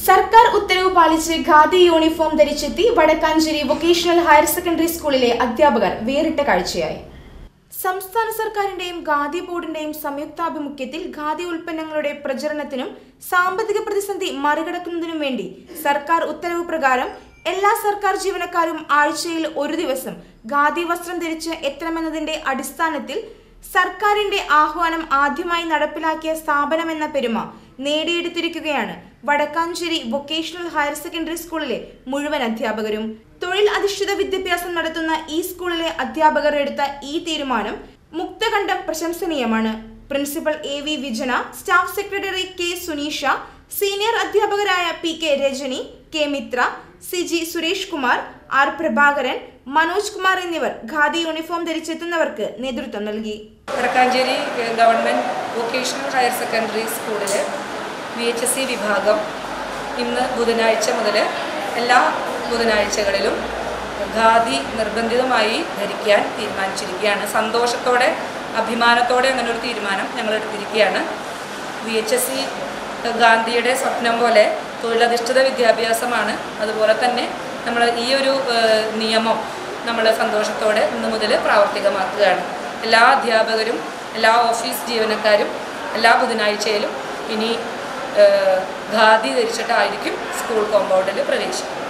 സർക്കാർ ഉത്തരവ് പാലിച്ച് ഖാദി യൂണിഫോം ധരിച്ചെത്തി വടക്കാഞ്ചേരി വൊക്കേഷണൽ ഹയർ സെക്കൻഡറി സ്കൂളിലെ അധ്യാപകർ വേറിട്ട കാഴ്ചയായി സംസ്ഥാന സർക്കാരിന്റെയും ഖാദി ബോർഡിന്റെയും സംയുക്താഭിമുഖ്യത്തിൽ ഖാദി ഉൽപ്പന്നങ്ങളുടെ പ്രചരണത്തിനും സാമ്പത്തിക പ്രതിസന്ധി മറികടക്കുന്നതിനും വേണ്ടി സർക്കാർ ഉത്തരവ് പ്രകാരം എല്ലാ സർക്കാർ ജീവനക്കാരും ആഴ്ചയിൽ ഒരു ദിവസം ഖാദി വസ്ത്രം ധരിച്ച് എത്തണമെന്നതിന്റെ അടിസ്ഥാനത്തിൽ സർക്കാരിന്റെ ആഹ്വാനം ആദ്യമായി നടപ്പിലാക്കിയ സ്ഥാപനമെന്ന പെരുമ നേടിയെടുത്തിരിക്കുകയാണ് വടക്കാഞ്ചേരി വൊക്കേഷണൽ ഹയർ സെക്കൻഡറി സ്കൂളിലെ മുഴുവൻ അധ്യാപകരും തൊഴിൽ അധിഷ്ഠിത വിദ്യാഭ്യാസം നടത്തുന്ന ഈ സ്കൂളിലെ അധ്യാപകർ എടുത്ത ഈ തീരുമാനം മുക്തകണ്ഠം പ്രശംസനീയമാണ് principal A V Vijana staff secretary K Suneesha senior അധ്യാപകരായ P K Rajani K Mithra C G Suresh Kumar R Prabhakaran Manoj Kumar എന്നിവർ ഖാദി യൂണിഫോം ധരിച്ചെത്തുന്നവർക്ക് നേതൃത്വം നൽകി വടക്കാഞ്ചേരി ഏഹ്, ഗവൺമെൻറ് വൊക്കേഷണൽ ഹയർ സെക്കൻഡറി സ്കൂളിൽ വി എച്ച് എസ് സി വിഭാഗം ഇന്ന് ബുധനാഴ്ച മുതൽ എല്ലാ ബുധനാഴ്ചകളിലും ഖാദി നിർബന്ധിതമായി ധരിക്കാൻ തീരുമാനിച്ചിരിക്കുകയാണ് സന്തോഷത്തോടെ അഭിമാനത്തോടെ അങ്ങനെ ഒരു തീരുമാനം ഞങ്ങൾ എടുത്തിരിക്കുകയാണ് വി എച്ച് എസ് സി ഗാന്ധിയുടെ സ്വപ്നം പോലെ തൊഴിലധിഷ്ഠിത വിദ്യാഭ്യാസമാണ് അതുപോലെ തന്നെ നമ്മൾ ഈ ഒരു ഏഹ്, നിയമം നമ്മൾ സന്തോഷത്തോടെ ഇന്ന് മുതൽ പ്രാവർത്തികമാക്കുകയാണ് എല്ലാ അധ്യാപകരും എല്ലാ ഓഫീസ് ജീവനക്കാരും എല്ലാ ബുധനാഴ്ചയിലും ഇനി ഏഹ്, ഖാദി ധരിച്ചിട്ടായിരിക്കും സ്കൂൾ കോമ്പൗണ്ടിൽ പ്രവേശിക്കുന്നത്